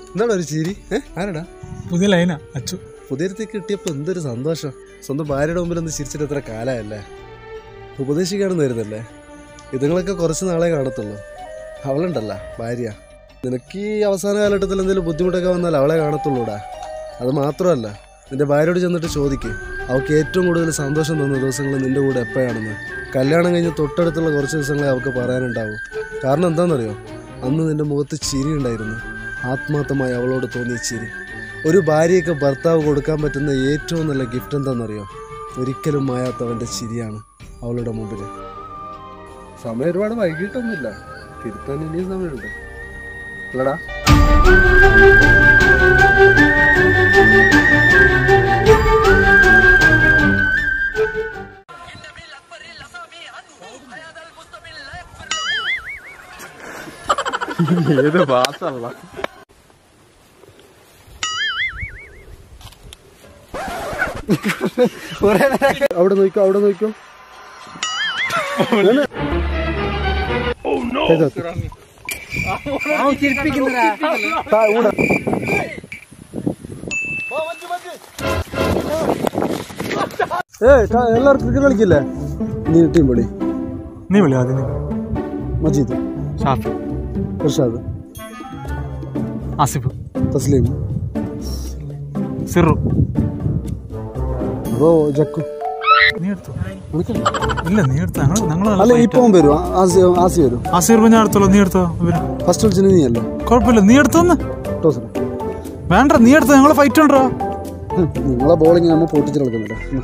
എന്താണ് ഒരു ചിരി ഏ ആരടാ പുതിയ ലൈനാ അച്ചു പുതിയത്തേക്ക് കിട്ടിയപ്പോൾ എന്തൊരു സന്തോഷം സ്വന്തം ഭാര്യയുടെ മുമ്പിൽ ഒന്ന് ചിരിച്ചിട്ട് എത്ര കാലമല്ലേ ഉപദേശിക്കാണെന്ന് വരുന്നല്ലേ ഇതുങ്ങളൊക്കെ കുറച്ച് നാളെ കാണത്തുള്ളൂ അവളുണ്ടല്ല ഭാര്യ നിനക്ക് ഈ അവസാന കാലഘട്ടത്തിൽ എന്തെങ്കിലും ബുദ്ധിമുട്ടൊക്കെ വന്നാൽ അവളെ കാണത്തുള്ളൂടാ അത് മാത്രമല്ല നിന്റെ ഭാര്യയോട് ചെന്നിട്ട് ചോദിക്ക് അവൾക്ക് ഏറ്റവും കൂടുതൽ സന്തോഷം തന്ന ദിവസങ്ങൾ നിന്റെ കൂടെ എപ്പോഴാണെന്ന് കല്യാണം കഴിഞ്ഞ് തൊട്ടടുത്തുള്ള കുറച്ച് ദിവസങ്ങളെ അവൾക്ക് പറയാനുണ്ടാവും കാരണം എന്താണെന്നറിയോ അന്ന് നിന്റെ മുഖത്ത് ചിരി ഉണ്ടായിരുന്നു ആത്മാർത്ഥമായി അവളോട് തോന്നിയ ചിരി ഒരു ഭാര്യയ്ക്ക് ഭർത്താവ് കൊടുക്കാൻ പറ്റുന്ന ഏറ്റവും നല്ല ഗിഫ്റ്റ് എന്താണെന്നറിയോ ഒരിക്കലും മായാത്തവൻ്റെ ചിരിയാണ് അവളുടെ മുമ്പിൽ സമയം ഒരുപാട് വൈകിട്ടൊന്നുമില്ല തിരുത്താൻ ഇനിയും സമയമുണ്ട് അല്ലടാ ഏത് ഭാഷല്ല അവിടെ നോക്കിക്കോ അവിടെ നോക്കിക്കോ ചെയ്തോ. താ, ഇവിടെ. ഏയ് ക- എല്ലാവർക്കും ക്രിക്കറ്റ് കളിക്കില്ലേ നീ ടീം വിളി നീ വിളി അതിന് മജീദ് ഷാഫി ഇർഷാദ് ആസിഫ് തസ്ലീം സിറു ബ്രോ ജക്കു നീ എടുത്തോ വിളിക്കണ്ട. ഇല്ല നീ എടുത്തോ ഞങ്ങൾ ഞങ്ങൾ അല്ല ഇപ്പൊ അവൻ വരും ആസി ആസി വരും ആസിഫ് ഞാൻ എടുത്തോളൂ നീ എടുത്തോ ഇവര് ഫസ്റ്റ് വിളിച്ചിന് നീ അല്ലേ കുഴപ്പമില്ല നീ എടുത്തോന്ന് ടോസിന് വേണ്ട നീ എടുത്തോ ഞങ്ങളെ ഫൈറ്റ് ഉണ്ടോ നിങ്ങളെ ബോളിങ് നമ്മൾ പൊട്ടിച്ച് കളിക്കുന്നില്ല ഉം.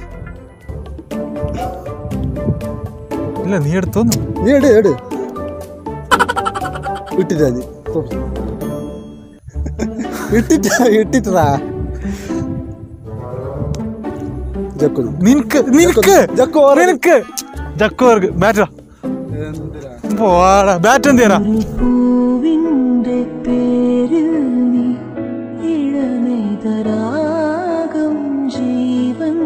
ഇല്ല നീ എടുത്തോന്ന് നീ എട് എട് ഇട്ടിട്ടാ നീ പോ. ഇട്ടിട്ടാ ഇട്ടിട്ടാ ജക്കു നിനക്ക് നിനക്ക് ജക്കു ഓറ്. നിനക്ക് ജക്കോർക്ക് ബാറ്റാ പോടാ ബാറ്റ് എന്ത് ചെയ്യാ പൂവിൻ്റെ പേരിൽ നീ ഇളനെയ്തരാഗം ജീവൻ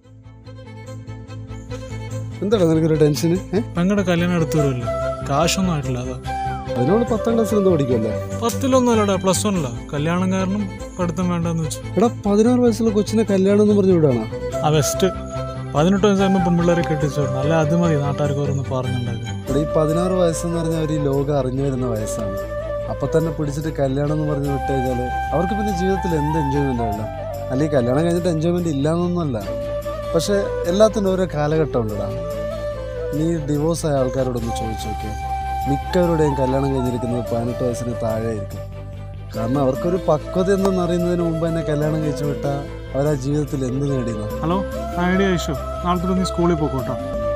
എന്താടാ നിനക്കൊരു ടെൻഷന് ഏഹ് പെങ്ങളുടെ കല്യാണം എടുത്തു വരുമല്ലോ കാശൊന്നും ആയിട്ടില്ല അതാ അതിനോട് പത്താം ക്ലാസ്സിൽ എന്തോ പഠിക്കുമല്ലേ പത്തിലൊന്നും അല്ലടാ പ്ലസ് വൺ അല്ല കല്യാണം കാരണം പഠിത്തം വേണ്ടെന്ന് വെച്ചു എടാ പതിനാറ് വയസ്സുള്ള കൊച്ചിനെ കല്യാണം എന്ന് പറഞ്ഞു വിടാണോ ആ വെസ്റ്റ് പതിനെട്ട് വയസ്സാകുമ്പോൾ പെൺപിള്ളേരെ കെട്ടിച്ചു വിടണം അല്ല അത് മതി നാട്ടുകാർക്ക് ഓരോന്ന് പറഞ്ഞുണ്ടാക്കും എടാ ഈ പതിനാറ് വയസ്സെന്ന് പറഞ്ഞാൽ അവർ ഈ ലോകം അറിഞ്ഞു വരുന്ന വയസ്സാണ് അപ്പൊ തന്നെ പിടിച്ചിട്ട് കല്യാണം എന്ന് പറഞ്ഞ് വിട്ട് കഴിഞ്ഞാൽ അവർക്ക് പിന്നെ ജീവിതത്തിൽ എന്ത് എൻജോയ്മെന്റ് ആവില്ല അല്ലെങ്കിൽ കല്യാണം കഴിഞ്ഞിട്ട് എൻജോയ്മെന്റ് ഇല്ലാന്നൊന്നുമല്ല പക്ഷെ എല്ലാത്തിനും ഓരോ കാലഘട്ടം ഉണ്ടടാ നീ ഡിവോഴ്സ് ആയ ആൾക്കാരോടൊന്ന് ചോദിച്ചു നോക്കിയോ മിക്കവരുടെയും കല്യാണം കഴിഞ്ഞിരിക്കുന്നത് പതിനെട്ട് വയസ്സിന് താഴെ ആയിരിക്കും കാരണം അവർക്കൊരു പക്വത എന്തെന്ന് അറിയുന്നതിന് മുമ്പ് തന്നെ കല്യാണം കഴിച്ചു വിട്ടാൽ അവർ ആ ജീവിതത്തിൽ എന്ത് നേടിയെന്ന് ഹലോ ഐഡിയ ഇഷ്യൂ നാളെ തൊട്ട് നീ സ്കൂളിൽ പോക്കോട്ടോ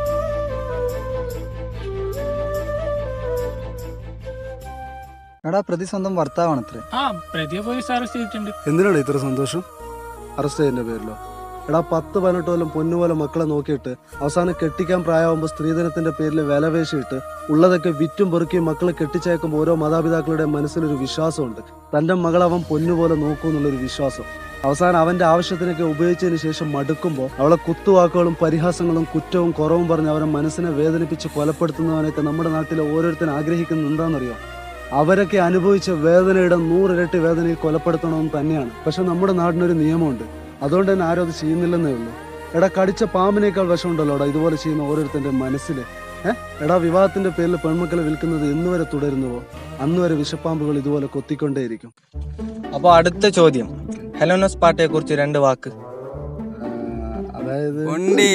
എടാ പ്രതി സ്വന്തം ഭർത്താവാണത്രേ ആ പ്രതിയെ പോലീസ് അറസ്റ്റ് ചെയ്തിട്ടുണ്ട് എന്തിനാണ് ഇത്ര സന്തോഷം അറസ്റ്റ് ചെയ്യുന്ന പേരിലോ എടാ പത്ത് പതിനെട്ട് കൊല്ലം പൊന്നുപോലെ മക്കളെ നോക്കിയിട്ട് അവസാനം കെട്ടിക്കാൻ പ്രായമാകുമ്പോൾ സ്ത്രീധനത്തിന്റെ പേരിൽ വില പേശിയിട്ട് ഉള്ളതൊക്കെ വിറ്റും പെറുക്കിയും മക്കളെ കെട്ടിച്ചേക്കുമ്പോൾ ഓരോ മാതാപിതാക്കളുടെ മനസ്സിലൊരു വിശ്വാസമുണ്ട് തന്റെ മകളെ അവൻ പൊന്നുപോലെ നോക്കൂ എന്നുള്ളൊരു വിശ്വാസം അവസാനം അവന്റെ ആവശ്യത്തിനൊക്കെ ഉപയോഗിച്ചതിന് ശേഷം മടുക്കുമ്പോൾ അവളെ കുത്തുവാക്കുകളും പരിഹാസങ്ങളും കുറ്റവും കുറവും പറഞ്ഞ് അവരെ മനസ്സിനെ വേദനിപ്പിച്ച് കൊലപ്പെടുത്തുന്നവനൊക്കെ നമ്മുടെ നാട്ടിലെ ഓരോരുത്തരും ആഗ്രഹിക്കുന്നത് എന്താണെന്നറിയോ അവരൊക്കെ അനുഭവിച്ച വേദനയുടെ നൂറിരട്ടി വേദനയിൽ കൊലപ്പെടുത്തണമെന്ന് തന്നെയാണ് പക്ഷെ നമ്മുടെ നാടിനൊരു നിയമമുണ്ട് അതുകൊണ്ട് തന്നെ ആരും അത് ചെയ്യുന്നില്ലെന്നേ ഉള്ളൂ എടാ കടിച്ച പാമ്പിനേക്കാൾ വിഷമുണ്ടല്ലോടാ ഇതുപോലെ ചെയ്യുന്ന ഓരോരുത്തരുടെ മനസ്സിൽ ഏഹ് എടാ വിവാഹത്തിന്റെ പേരിൽ പെൺമക്കളെ വിൽക്കുന്നത് എന്ന് വരെ തുടരുന്നുവോ അന്ന് വരെ വിഷപ്പാമ്പുകൾ ഇതുപോലെ കൊത്തിക്കൊണ്ടേയിരിക്കും അപ്പൊ അടുത്ത ചോദ്യം ഹെലോനസ് പാട്ടയെ കുറിച്ച് രണ്ട് വാക്ക് അതായത് ഉണ്ട്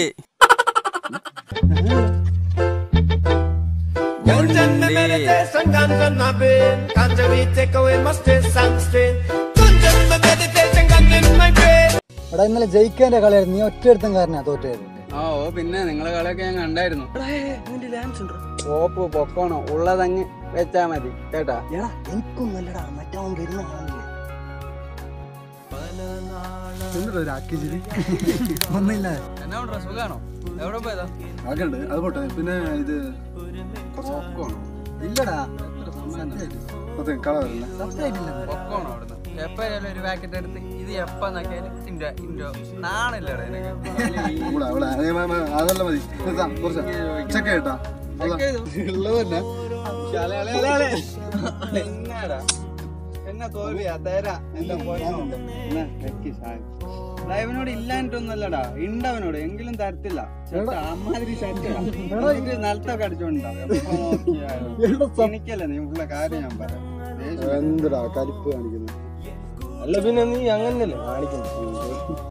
എടാ ഇന്നലെ ജയിക്കാന്റെ കളിയായിരുന്നു നീ ഒറ്റയെടുത്തും കാരനാ തോറ്റായിരുന്നു ആ ഓ പിന്നെ നിങ്ങളെ കളിയൊക്കെ ഞാൻ കണ്ടായിരുന്നു ഓപ്പ് പൊക്കോണോ ഉള്ളതങ്ങ് വെച്ചാ മതി കേട്ടാ എടാ എനിക്കൊന്നും അല്ലടാ മറ്റവൻ വരുന്ന കാണുന്നില്ലേ എന്തിനാ ഒരു ആക്കിച്ചിരി ഒന്നില്ല എന്നാ ഉണ്ടെടാ, സുഖാണോ എവിടെ പോയതാ ആകണ്ട് അത് പോട്ടെ പിന്നെ ഇത് കുറച്ച് ഉറക്കമാണോ? ഇല്ലടാ അതെ കള വരില്ല പൊക്കോണോ അവിടുന്ന് എപ്പോഴും ഒരു പാക്കറ്റ് എടുത്ത് ഇത് എപ്പ നോക്കിയാലും ഇൻഡോ ഇൻഡോ നാണില്ലടാ എനിക്ക് ഇവിടെ, ഇവിടെ. ഏ, മ, മ, അതല്ല മതി ഇതാ, കുറച്ച് ചെക്ക് കേട്ടാ ഉള്ളത് തന്നെ എന്നാടാ തന്നെ തോൽവിയാ തരാ എല്ലാം പോയിട്ടുണ്ട് എന്നാ, വെക്ക് ഷാൻ. എടാ, ഇവനോട് ഇല്ലാഞ്ഞിട്ടൊന്നുമല്ലടാ ഉണ്ടവനോട് എങ്കിലും തരത്തില്ല ചേട്ടാ അമ്മാതിരി ഷർട്ടാ ഇത് നിലത്തൊക്കെ അടിച്ചോണ്ടാവും എപ്പോ നോക്കിയാലും എനിക്കല്ല നീ ഉള്ള കാര്യം ഞാൻ പറയാം ദേഷ്യം എന്തിടാ കലിപ്പ് കാണിക്കുന്നത് അല്ല പിന്നെ നീ അങ്ങനല്ലേ കാണിക്കുന്നു